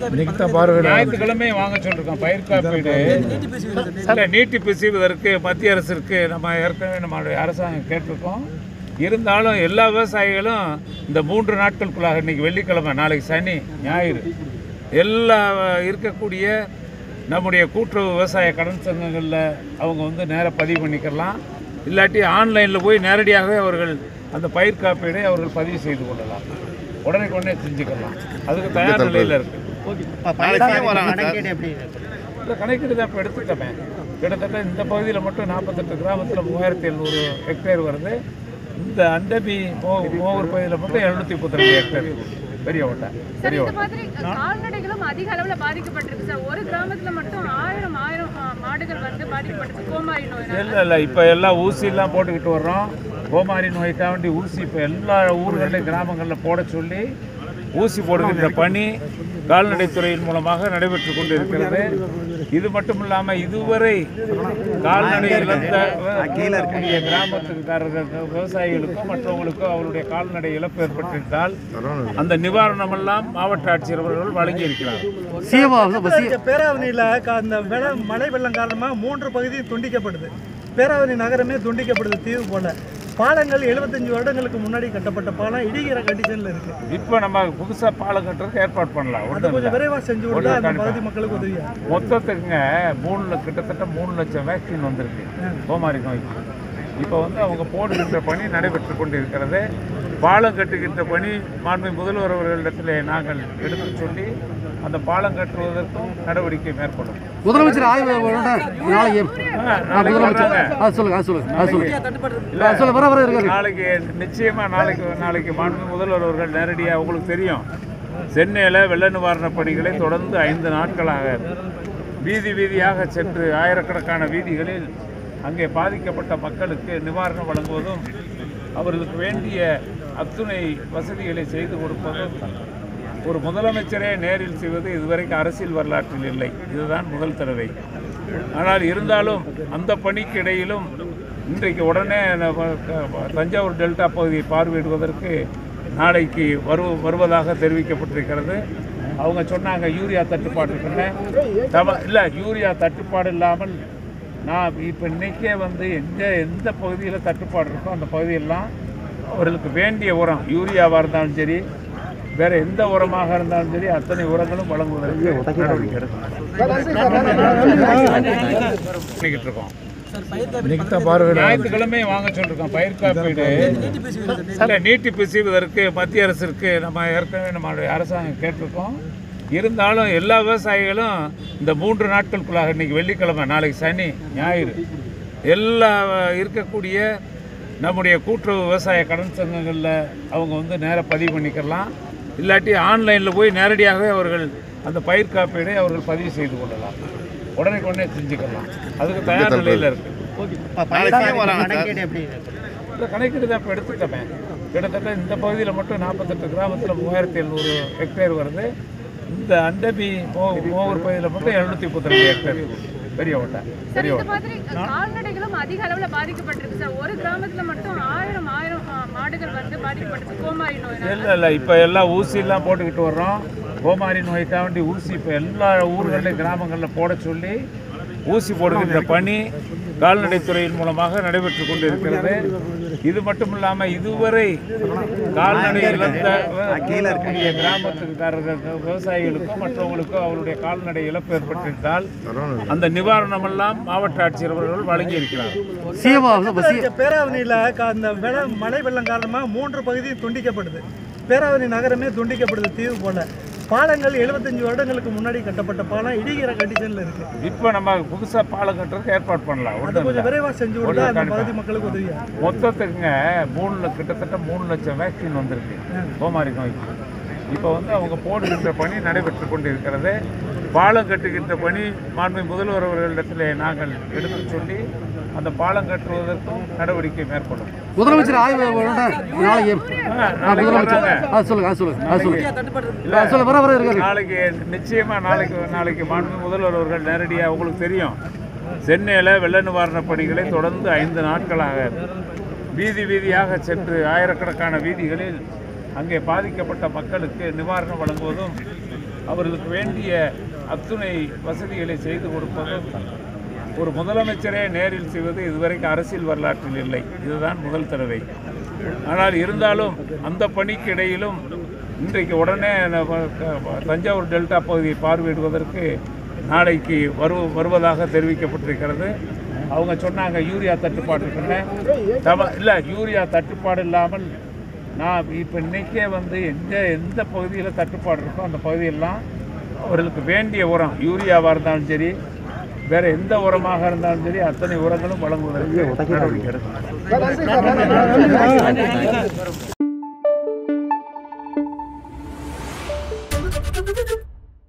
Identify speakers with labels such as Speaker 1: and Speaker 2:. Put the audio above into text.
Speaker 1: இன்னைக்கு தான் பார்வையிட
Speaker 2: ஞாயிற்றுக்கிழமை வாங்க சொல்லிருக்கோம் பயிர் காப்பீடு இல்லை நீட்டிப்பு செய்வதற்கு மத்திய அரசிற்கு நம்ம ஏற்கனவே நம்மளுடைய அரசாங்கம் கேட்டிருக்கோம் இருந்தாலும் எல்லா விவசாயிகளும் இந்த மூன்று நாட்களுக்குள்ளாக இன்னைக்கு வெள்ளிக்கிழமை நாளைக்கு சனி ஞாயிறு எல்லா இருக்கக்கூடிய நம்முடைய கூட்டுறவு விவசாய கடன் சங்கங்களில் அவங்க வந்து நேராக பதிவு பண்ணிக்கலாம் இல்லாட்டி ஆன்லைனில் போய் நேரடியாகவே அவர்கள் அந்த பயிர் காப்பீடை அவர்கள் பதிவு செய்து கொள்ளலாம் உடனே உடனே செஞ்சுக்கலாம் அதுக்கு தயார் நிலையில் இருக்குது இல்லை கணக்கீடு தான் இப்போ எடுத்துட்டோமே கிட்டத்தட்ட இந்த பகுதியில் மட்டும் நாற்பத்தெட்டு கிராமத்தில் மூவாயிரத்தி எழுநூறு ஹெக்டேர் வருது இந்த அண்டபி மோ மோகூர் பகுதியில் மட்டும் எழுநூற்றி முப்பத்தி ஹெக்டேர் பெரிய ஓட்டை
Speaker 3: சார்
Speaker 2: பெரிய
Speaker 3: இந்த
Speaker 2: ஓட்டை
Speaker 3: மாதிரி கால்நடைகளும் அதிக அளவுல பாதிக்கப்பட்டிருக்கு சார் ஒரு கிராமத்துல மட்டும் ஆயிரம் ஆயிரம் ஆ, மாடுகள் வந்து பாதிக்கப்பட்டிருக்கு கோமாரி நோயினால
Speaker 2: இல்லை இல்லை இப்போ எல்லாம் ஊசியெல்லாம் போட்டுக்கிட்டு வர்றோம் கோமாரி நோய்க்காக வேண்டி ஊசி இப்போ எல்லா ஊர்களையும் கிராமங்களில் போட சொல்லி ஊசி போடுகின்ற பணி கால்நடைத்துறையின் மூலமாக நடைபெற்று கொண்டு இருக்கிறது இது மட்டும் இல்லாமல் இதுவரை கால்நடை இழந்த இருக்கக்கூடிய கிராமத்துக்காரர்கள் விவசாயிகளுக்கும் மற்றவங்களுக்கும் அவருடைய கால்நடை இழப்பு ஏற்பட்டிருந்தால் அந்த நிவாரணம் எல்லாம் மாவட்ட ஆட்சியர் அவர்கள் வழங்கி இருக்கிறார்
Speaker 4: இங்க பேராவணியில் அந்த வெள்ள மழை வெள்ளம் காரணமாக மூன்று பகுதி துண்டிக்கப்படுது பேராவணி நகரமே துண்டிக்கப்படுது தீவு போல பாலங்கள் 75 வருடங்களுக்கு முன்னாடி கட்டப்பட்ட பாலம் இடிகிற கண்டிஷனில் இருக்கு
Speaker 2: இப்போ நம்ம புதுசாக பாலம் கட்டுறதுக்கு ஏற்பாடு பண்ணலாம்
Speaker 4: அது
Speaker 2: ஒன்றும் இல்லை
Speaker 4: கொஞ்சம் விரைவாக செஞ்சு கொடுத்தா அந்த பகுதி மக்களுக்கு உதவியா
Speaker 2: மொத்தத்துக்குங்க மூணு லட்ச- கிட்டத்தட்ட மூணு லட்சம் வேக்சின் வந்திருக்கு கோமாரி நோய்க்கு இப்போ வந்து அவங்க போடுகின்ற பணி நடைபெற்று கொண்டு இருக்கிறது பாலம் கட்டுகின்ற பணி மாண்பு முதல்வர் அவர்களிடத்தில் நாங்கள் எடுத்து சொல்லி அந்த பாலம் கட்டுவதற்கும் நடவடிக்கை மேற்கொள்ளும்
Speaker 5: முதலமைச்சர் ஆய்வு வரணும். நாளைக்கு
Speaker 2: ஆ, நாளைக்கு வர்றாங்க.
Speaker 5: அது சொல்லுங்க அது சொல்லுங்க அது சொல்லுங்க
Speaker 2: இல்ல,
Speaker 5: அது சொல்லுங்க வர வர இருக்காரு
Speaker 2: நாளைக்கு நிச்சயமா நாளைக்கு நாளைக்கு மாண்பு முதல்வர் அவர்கள் நேரடியாக உங்களுக்கு தெரியும் சென்னையில் வெள்ள நிவாரணப் பணிகளை தொடர்ந்து ஐந்து நாட்களாக வீதி வீதியாக சென்று ஆயிரக்கணக்கான வீதிகளில் அங்கே பாதிக்கப்பட்ட மக்களுக்கு நிவாரணம் வழங்குவதும் அவர்களுக்கு வேண்டிய அத்துணை வசதிகளை செய்து கொடுப்பதும் ஒரு முதலமைச்சரே நேரில் செய்வது இதுவரைக்கும் அரசியல் வரலாற்றில் இல்லை இதுதான் முதல் தடவை ஆனால் இருந்தாலும் அந்த பணிக்கு இடையிலும் இன்றைக்கு உடனே நம்ம க- தஞ்சாவூர் டெல்டா பகுதியை பார்வையிடுவதற்கு நாளைக்கு வரு வருவதாக தெரிவிக்கப்பட்டிருக்கிறது அவங்க சொன்னாங்க யூரியா தட்டுப்பாடு இருக்குன்னு தவ இல்லை யூரியா தட்டுப்பாடு இல்லாமல் நான் இப்போ இன்றைக்கே வந்து எங்கே எந்த பகுதியில் தட்டுப்பாடு இருக்கோ அந்த பகுதியெல்லாம் அவர்களுக்கு வேண்டிய உரம் யூரியாவாக இருந்தாலும் சரி வேறு எந்த உரமாக இருந்தாலும் சரி அத்தனை உரங்களும் வழங்குவதற்கு நடவடிக்கை எடுக்கணும் பண்ணிக்கிட்டு இருக்கோம்
Speaker 1: இன்னைக்கு தான் பார்வையிட
Speaker 2: ஞாயிற்றுக்கிழமை வாங்க சொல்லிருக்கோம் பயிர் காப்பீடு இல்லை நீட்டிப்பு செய்வதற்கு மத்திய அரசிற்கு நம்ம ஏற்கனவே நம்மளுடைய அரசாங்கம் கேட்டிருக்கோம் இருந்தாலும் எல்லா விவசாயிகளும் இந்த மூன்று நாட்களுக்குள்ளாக இன்னைக்கு வெள்ளிக்கிழமை நாளைக்கு சனி ஞாயிறு எல்லா இருக்கக்கூடிய நம்முடைய கூட்டுறவு விவசாய கடன் சங்கங்களில் அவங்க வந்து நேராக பதிவு பண்ணிக்கலாம் இல்லாட்டி ஆன்லைனில் போய் நேரடியாகவே அவர்கள் அந்த பயிர் காப்பீடை அவர்கள் பதிவு செய்து கொள்ளலாம் உடனே உடனே செஞ்சுக்கலாம் அதுக்கு தயார் நிலையில் இருக்குது இல்லை கணக்கீடு தான் இப்போ எடுத்துட்டோமே கிட்டத்தட்ட இந்த பகுதியில் மட்டும் நாற்பத்தெட்டு கிராமத்தில் மூவாயிரத்தி எழுநூறு ஹெக்டேர் வருது இந்த அண்டபி மோ மோகூர் பகுதியில் மட்டும் எழுநூற்றி முப்பத்தி ஹெக்டேர் பெரிய ஓட்டை
Speaker 3: சார்
Speaker 2: பெரிய
Speaker 3: இந்த
Speaker 2: ஓட்டை
Speaker 3: மாதிரி கால்நடைகளும் அதிக அளவுல பாதிக்கப்பட்டிருக்கு சார் ஒரு கிராமத்துல மட்டும் ஆயிரம் ஆயிரம் ஆ, மாடுகள் வந்து பாதிக்கப்பட்டிருக்கு கோமாரி நோயினால
Speaker 2: இல்லை இல்லை இப்போ எல்லாம் ஊசியெல்லாம் போட்டுக்கிட்டு வர்றோம் கோமாரி நோய்க்காக வேண்டி ஊசி இப்போ எல்லா ஊர்களையும் கிராமங்களில் போட சொல்லி ஊசி போடுகின்ற பணி கால்நடைத்துறையின் மூலமாக நடைபெற்று கொண்டு இருக்கிறது இது மட்டும் இல்லாமல் இதுவரை கால்நடை இழந்த இருக்கக்கூடிய கிராமத்துக்காரர்கள் விவசாயிகளுக்கும் மற்றவங்களுக்கும் அவருடைய கால்நடை இழப்பு ஏற்பட்டிருந்தால் அந்த நிவாரணம் எல்லாம் மாவட்ட ஆட்சியர் அவர்கள் வழங்கி இருக்கிறார்
Speaker 5: சிஎம்
Speaker 4: இங்க பேராவணியில் அந்த வெள்ள மழை வெள்ளம் காரணமாக மூன்று பகுதி துண்டிக்கப்படுது பேராவணி நகரமே துண்டிக்கப்படுது தீவு போல பாலங்கள் 75 வருடங்களுக்கு முன்னாடி கட்டப்பட்ட பாலம் இடிகிற கண்டிஷனில் இருக்கு
Speaker 2: இப்போ நம்ம புதுசாக பாலம் கட்டுறதுக்கு ஏற்பாடு பண்ணலாம்
Speaker 4: அது
Speaker 2: ஒன்றும்
Speaker 4: கொஞ்சம் விரைவாக செஞ்சு கொடுத்தா அந்த
Speaker 2: கண்டிப்பா.
Speaker 4: பகுதி மக்களுக்கு உதவியா
Speaker 2: மொத்தத்துக்குங்க மூணு ல- கிட்டத்தட்ட மூணு லட்சம் வேக்சின் வந்திருக்கு கோமாரி நோய்க்கு இப்போ வந்து அவங்க போடுகின்ற பணி நடைபெற்று கொண்டு இருக்கிறது பாலம் கட்டுகின்ற பணி மாண்பு முதல்வர் அவர்களிடத்தில் நாங்கள் எடுத்து சொல்லி அந்த பாலம் கட்டுவதற்கும் நடவடிக்கை மேற்கொள்ளும்
Speaker 5: முதலமைச்சர் ஆய்வு வரணும். நாளைக்கு
Speaker 2: ஆ, நாளைக்கு
Speaker 5: முதலமைச்சர்
Speaker 2: வர்றாங்க.
Speaker 5: அது சொல்லுங்க அது சொல்லுங்க அது சொல்லுங்க
Speaker 2: இல்ல,
Speaker 5: அது சொல்லுங்க வர வர இருக்காரு
Speaker 2: நாளைக்கு நிச்சயமா நாளைக்கு நாளைக்கு மாண்பு முதல்வர் அவர்கள் நேரடியாக உங்களுக்கு தெரியும் சென்னையில் வெள்ள நிவாரணப் பணிகளை தொடர்ந்து ஐந்து நாட்களாக வீதி வீதியாக சென்று ஆயிரக்கணக்கான வீதிகளில் அங்கே பாதிக்கப்பட்ட மக்களுக்கு நிவாரணம் வழங்குவதும் அவர்களுக்கு வேண்டிய அத்துணை வசதிகளை செய்து கொடுப்பதும் ஒரு முதலமைச்சரே நேரில் செய்வது இதுவரைக்கும் அரசியல் வரலாற்றில் இல்லை இதுதான் முதல் தடவை ஆனால் இருந்தாலும் அந்த பணிக்கு இடையிலும் இன்றைக்கு உடனே நம்ம க- தஞ்சாவூர் டெல்டா பகுதியை பார்வையிடுவதற்கு நாளைக்கு வரு வருவதாக தெரிவிக்கப்பட்டிருக்கிறது அவங்க சொன்னாங்க யூரியா தட்டுப்பாடு இருக்குன்னு தவ இல்லை யூரியா தட்டுப்பாடு இல்லாமல் நான் இப்போ இன்னைக்கே வந்து எந்த எந்த பகுதியில் தட்டுப்பாடு இருக்கோ அந்த பகுதியெல்லாம் அவர்களுக்கு வேண்டிய உரம் யூரியாவாக இருந்தாலும் சரி வேற எந்த உரமாக இருந்தாலும் சரி அத்தனை உரங்களும் வழங்குவதற்கு நடவடிக்கை எடுக்கணும்